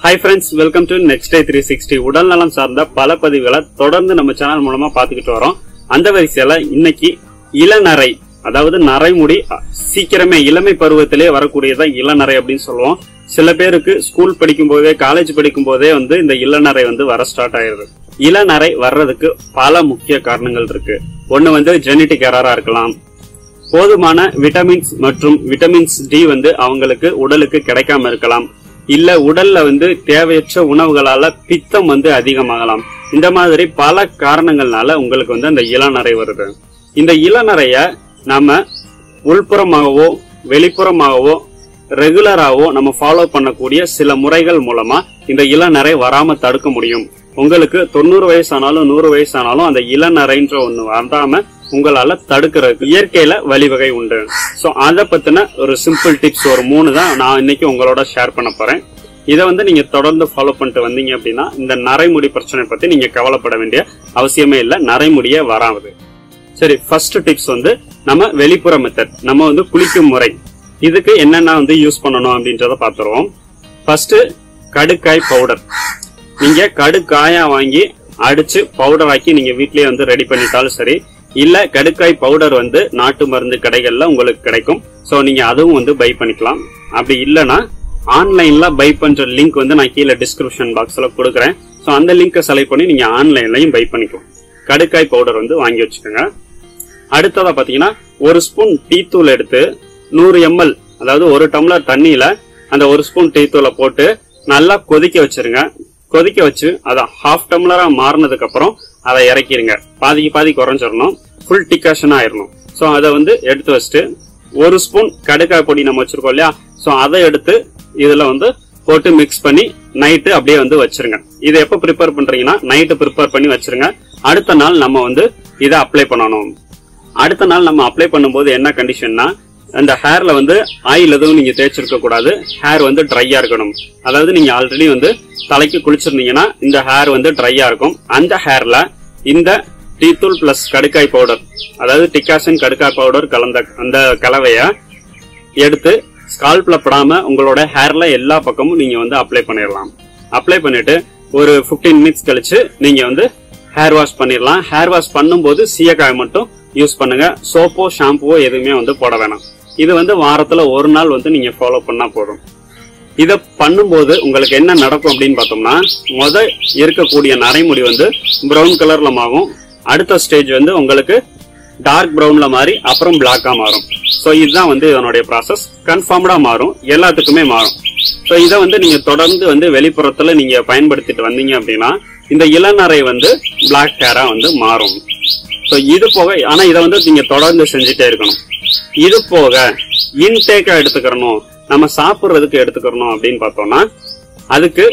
hi friends welcome to next day three sixty உடல் நலம் சார்ந்த பல பதிவுகளை தொடர்ந்து நம்ம சேனல் மூலமா பாத்துக்கிட்டு வரோம் அந்த வரிசையில இன்னைக்கு இளநரை அதாவது நரைமுடி அ, சீக்கிரமே இளமை பருவத்திலே வரக்கூடியதான் இளநரை அப்படின்னு சொல்லுவோம் சில பேருக்கு ஸ்கூல் படிக்கும் போதே காலேஜ் படிக்கும் போதே வந்து இந்த இளநரை வந்து வர ஸ்டார்ட் ஆயிருது இளநரை வர்றதுக்கு பல முக்கிய காரணங்கள் இருக்கு ஒண்ணு வந்து ஜெனட்டிக் எரரா இருக்கலாம் போதுமான விட்டமின்ஸ் மற்றும் விட்டமின்ஸ் டி வந்து அவங்களுக்கு உடலுக்கு கிடைக்காம இருக்கலாம் இல்ல உடல்ல வந்து தேவையற்ற உணவுகளால பித்தம் வந்து அதிகமாகலாம் இந்த மாதிரி பல காரணங்கள்னால உங்களுக்கு வந்து அந்த இளநரை வருது இந்த இளநரைய நாம உள்புறமாகவோ வெளிப்புறமாகவோ ரெகுலராகவோ நம்ம ஃபாலோ பண்ணக்கூடிய சில முறைகள் மூலமா இந்த இளநரை வராம தடுக்க முடியும் உங்களுக்கு தொண்ணூறு வயசானாலும் நூறு வயசானாலும் அந்த இளநரைன்ற ஒண்ணு வராம உங்களால தடுக்கிறதுக்கு இயற்கையில வழிவகை உண்டு சோ அத பத்தின ஒரு சிம்பிள் டிப்ஸ் ஒரு மூணு தான் நான் இன்னைக்கு உங்களோட ஷேர் பண்ண போறேன் இதை வந்து நீங்க தொடர்ந்து ஃபாலோ பண்ணிட்டு வந்தீங்க அப்படின்னா இந்த நரைமுடி பிரச்சனை பத்தி நீங்க கவலைப்பட வேண்டிய அவசியமே இல்ல நரைமுடியே வராது சரி ஃபர்ஸ்ட் டிப்ஸ் வந்து நம்ம வெளிப்புற மெத்தட் நம்ம வந்து குளிக்கும் முறை இதுக்கு என்னென்ன வந்து யூஸ் பண்ணணும் அப்படின்றத பாத்துருவோம் ஃபர்ஸ்ட் கடுக்காய் பவுடர் நீங்க கடுக்காயா வாங்கி அடிச்சு பவுடர் ஆக்கி நீங்க வீட்லயே வந்து ரெடி பண்ணிட்டாலும் சரி இல்ல கடுக்காய் பவுடர் வந்து நாட்டு மருந்து கடைகள்ல உங்களுக்கு கிடைக்கும் சோ நீங்க அதுவும் வந்து பை பண்ணிக்கலாம் அப்படி இல்லனா ஆன்லைன்ல பை பண்ற லிங்க் வந்து நான் கீழே டிஸ்கிரிப்ஷன் பாக்ஸ்ல கொடுக்குறேன் சோ அந்த லிங்கை செலக்ட் பண்ணி நீங்க ஆன்லைன்லயும் பை பண்ணிக்கலாம் கடுக்காய் பவுடர் வந்து வாங்கி வச்சுக்கோங்க அடுத்ததா பாத்தீங்கன்னா ஒரு ஸ்பூன் டீ தூள் எடுத்து நூறு எம்எல் அதாவது ஒரு டம்ளர் தண்ணியில அந்த ஒரு ஸ்பூன் டீ தூளை போட்டு நல்லா கொதிக்க வச்சிருங்க கொதிக்க வச்சு அதை ஹாஃப் டம்ளரா மாறினதுக்கு அப்புறம் அதை இறக்கிருங்க பாதிக்கு பாதி குறைஞ்சிடணும் ஃபுல் டிகாஷன் ஆயிரணும் சோ அதை வந்து எடுத்து வச்சுட்டு ஒரு ஸ்பூன் கடுக்காய் பொடி நம்ம வச்சிருக்கோம் இல்லையா சோ அதை எடுத்து இதுல வந்து போட்டு மிக்ஸ் பண்ணி நைட்டு அப்படியே வந்து வச்சிருங்க இதை எப்ப ப்ரிப்பேர் பண்றீங்கன்னா நைட்டு ப்ரிப்பேர் பண்ணி வச்சிருங்க அடுத்த நாள் நம்ம வந்து இதை அப்ளை பண்ணணும் அடுத்த நாள் நம்ம அப்ளை பண்ணும்போது என்ன கண்டிஷன்னா அந்த ஹேர்ல வந்து ஆயில் எதுவும் நீங்க தேய்ச்சிருக்க கூடாது ஹேர் வந்து ட்ரையா இருக்கணும் அதாவது நீங்க ஆல்ரெடி வந்து தலைக்கு குளிச்சிருந்தீங்கன்னா இந்த ஹேர் வந்து ட்ரையா இருக்கும் அந்த ஹேர்ல இந்த டீத்தூள் பிளஸ் கடுக்காய் பவுடர் அதாவது டிகாஷன் கடுக்காய் பவுடர் கலந்த அந்த கலவைய எடுத்து ஸ்கால்ப்ல படாம உங்களோட ஹேர்ல எல்லா பக்கமும் நீங்க வந்து அப்ளை பண்ணிடலாம் அப்ளை பண்ணிட்டு ஒரு 15 மினிட்ஸ் கழிச்சு நீங்க வந்து ஹேர் வாஷ் பண்ணிடலாம் ஹேர் வாஷ் பண்ணும்போது சீயக்காய் மட்டும் யூஸ் பண்ணுங்க சோப்போ ஷாம்புவோ எதுவுமே வந்து போட வேணாம் இது வந்து வாரத்துல ஒரு நாள் வந்து நீங்க ஃபாலோ பண்ணா போதும் இத பண்ணும்போது உங்களுக்கு என்ன நடக்கும் அப்படின்னு பார்த்தோம்னா முத இருக்கக்கூடிய நரைமுடி வந்து பிரவுன் கலர்ல மாறும் அடுத்த ஸ்டேஜ் வந்து உங்களுக்கு டார்க் பிரவுன்ல மாறி அப்புறம் பிளாக்கா மாறும் சோ இதுதான் வந்து இதனுடைய ப்ராசஸ் கன்ஃபார்ம்டா மாறும் எல்லாத்துக்குமே மாறும் சோ இதை வந்து நீங்க தொடர்ந்து வந்து வெளிப்புறத்துல நீங்க பயன்படுத்திட்டு வந்தீங்க அப்படின்னா இந்த இளநரை வந்து பிளாக் ஹேரா வந்து மாறும் சோ இது போக ஆனா இதை வந்து நீங்க தொடர்ந்து செஞ்சுட்டே இருக்கணும் இது போக இன்டேக்கா எடுத்துக்கிறணும் நம்ம சாப்பிடுறதுக்கு எடுத்துக்கிறணும் அப்படின்னு பார்த்தோம்னா அதுக்கு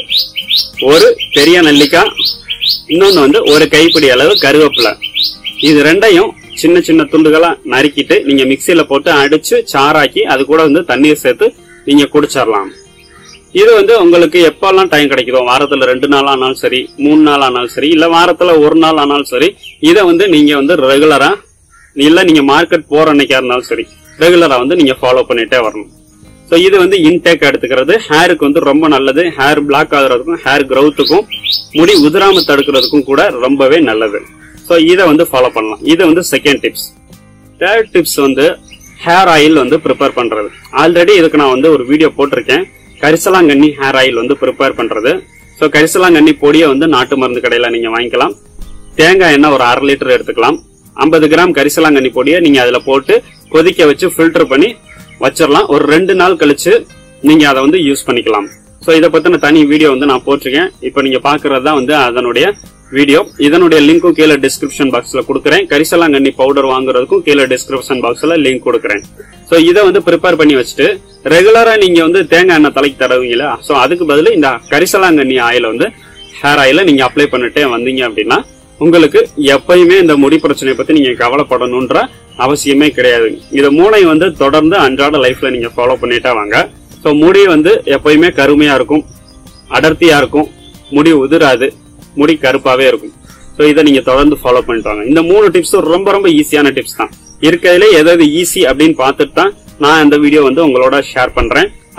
ஒரு பெரிய நெல்லிக்காய் இன்னொன்னு வந்து ஒரு கைப்பிடி அளவு கருவேப்பிலை இது ரெண்டையும் சின்ன சின்ன துண்டுகளா நறுக்கிட்டு நீங்க மிக்சியில போட்டு அடிச்சு சாராக்கி அது கூட வந்து தண்ணீர் சேர்த்து நீங்க குடிச்சிடலாம் இது வந்து உங்களுக்கு எப்பெல்லாம் டைம் கிடைக்குதோ வாரத்துல ரெண்டு நாள் ஆனாலும் சரி மூணு நாள் ஆனாலும் சரி இல்ல வாரத்துல ஒரு நாள் ஆனாலும் சரி இதை வந்து நீங்க வந்து ரெகுலரா இல்ல நீங்க மார்க்கெட் போற அன்னைக்கா இருந்தாலும் சரி ரெகுலரா வந்து நீங்க ஃபாலோ பண்ணிட்டே வரணும் ஸோ இது வந்து இன்டேக் எடுத்துக்கிறது ஹேருக்கு வந்து ரொம்ப நல்லது ஹேர் பிளாக் ஆகுறதுக்கும் ஹேர் growth-க்கும் முடி உதிராம தடுக்கிறதுக்கும் கூட ரொம்பவே நல்லது ஸோ இதை வந்து ஃபாலோ பண்ணலாம் இது வந்து செகண்ட் டிப்ஸ் தேர்ட் டிப்ஸ் வந்து ஹேர் ஆயில் வந்து ப்ரிப்பேர் பண்றது ஆல்ரெடி இதுக்கு நான் வந்து ஒரு வீடியோ போட்டிருக்கேன் கரிசலாங்கண்ணி ஹேர் ஆயில் வந்து ப்ரிப்பேர் பண்றது ஸோ கரிசலாங்கண்ணி பொடியை வந்து நாட்டு மருந்து கடையில நீங்க வாங்கிக்கலாம் தேங்காய் எண்ணெய் ஒரு அரை லிட்டர் எடுத்துக்கலாம் ஐம்பது கிராம் கரிசலாங்கண்ணி பொடியை நீங்க அதுல போட்டு கொதிக்க வச்சு ஃபில்டர் பண்ணி வச்சிடலாம் ஒரு ரெண்டு நாள் கழிச்சு நீங்க அதை வந்து யூஸ் பண்ணிக்கலாம் சோ இதை பத்தின தனி வீடியோ வந்து நான் போட்டிருக்கேன் இப்போ நீங்க பாக்குறது தான் வந்து அதனுடைய வீடியோ இதனுடைய லிங்க்கும் கீழே டிஸ்கிரிப்ஷன் பாக்ஸ்ல கொடுக்குறேன் கரிசலாங்கண்ணி பவுடர் வாங்குறதுக்கும் கீழே டிஸ்கிரிப்ஷன் பாக்ஸ்ல லிங்க் கொடுக்குறேன் சோ இதை வந்து ப்ரிப்பேர் பண்ணி வச்சுட்டு ரெகுலரா நீங்க வந்து தேங்காய் எண்ணெய் தலைக்கு தடவுங்களா சோ அதுக்கு பதிலா இந்த கரிசலாங்கண்ணி ஆயில வந்து ஹேர் ஆயில நீங்க அப்ளை பண்ணிட்டே வந்தீங்க அப்படின்னா உங்களுக்கு எப்பயுமே இந்த முடி பிரச்சனையை பத்தி நீங்க கவலைப்படணும்ன்ற அவசியமே கிடையாது இது மூளை வந்து தொடர்ந்து அன்றாட லைஃப்ல நீங்க ஃபாலோ பண்ணிட்டே வாங்க சோ முடி வந்து எப்பயுமே கருமையா இருக்கும் அடர்த்தியா இருக்கும் முடி உதிராது முடி கருப்பாவே இருக்கும் சோ இதை நீங்க தொடர்ந்து ஃபாலோ பண்ணிட்டு வாங்க இந்த மூணு டிப்ஸும் ரொம்ப ரொம்ப ஈஸியான டிப்ஸ் தான் இருக்கிறதுல எதாவது ஈஸி அப்படின்னு பார்த்துட்டு தான் நான் இந்த வீடியோ வந்து உங்களோட ஷேர் பண்றேன்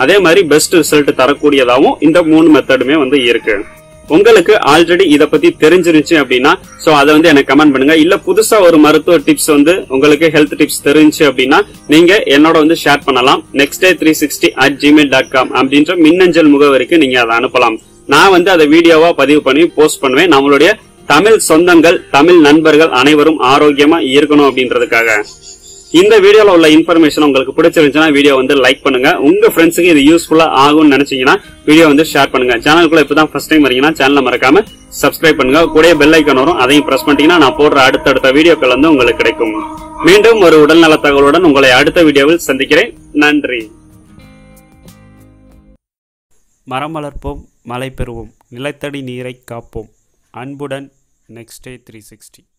அதே மாதிரி பெஸ்ட் ரிசல்ட் தரக்கூடியதாகவும் இந்த மூணு மெத்தடுமே வந்து இருக்கு உங்களுக்கு ஆல்ரெடி இத பத்தி தெரிஞ்சிருச்சு அப்படின்னா சோ அதை வந்து எனக்கு கமெண்ட் பண்ணுங்க இல்ல புதுசா ஒரு மருத்துவ டிப்ஸ் வந்து உங்களுக்கு ஹெல்த் டிப்ஸ் தெரிஞ்சு அப்படின்னா நீங்க என்னோட வந்து ஷேர் பண்ணலாம் next day three sixty at Gmail dot com அப்படின்ற மின்னஞ்சல் முகவரிக்கு நீங்க அதை அனுப்பலாம் நான் வந்து அதை வீடியோவா பதிவு பண்ணி போஸ்ட் பண்ணுவேன் நம்மளுடைய தமிழ் சொந்தங்கள் தமிழ் நண்பர்கள் அனைவரும் ஆரோக்கியமா இருக்கணும் அப்படின்றதுக்காக இந்த வீடியோல உள்ள இன்ஃபர்மேஷன் உங்களுக்கு பிடிச்சிருந்துச்சுன்னா வீடியோ வந்து லைக் பண்ணுங்க உங்க ஃப்ரெண்ட்ஸுக்கு இது யூஸ்ஃபுல்லா ஆகும்னு நினைச்சீங்கன்னா வீடியோ வந்து ஷேர் பண்ணுங்க சேனலுக்குள்ள இப்பதான் ஃபர்ஸ்ட் டைம் வரீங்கன்னா சேனலை மறக்காம சப்ஸ்கிரைப் பண்ணுங்க கூட பெல் ஐக்கன் வரும் அதையும் பிரஸ் பண்ணிட்டீங்கன்னா நான் போடுற அடுத்தடுத்த வீடியோக்கள் வந்து உங்களுக்கு கிடைக்கும் மீண்டும் ஒரு உடல்நல தகவலுடன் உங்களை அடுத்த வீடியோவில் சந்திக்கிறேன் நன்றி மரம் வளர்ப்போம் மழை பெறுவோம் நிலத்தடி நீரை காப்போம் அன்புடன் நெக்ஸ்ட் டே த்ரீ சிக்ஸ்டி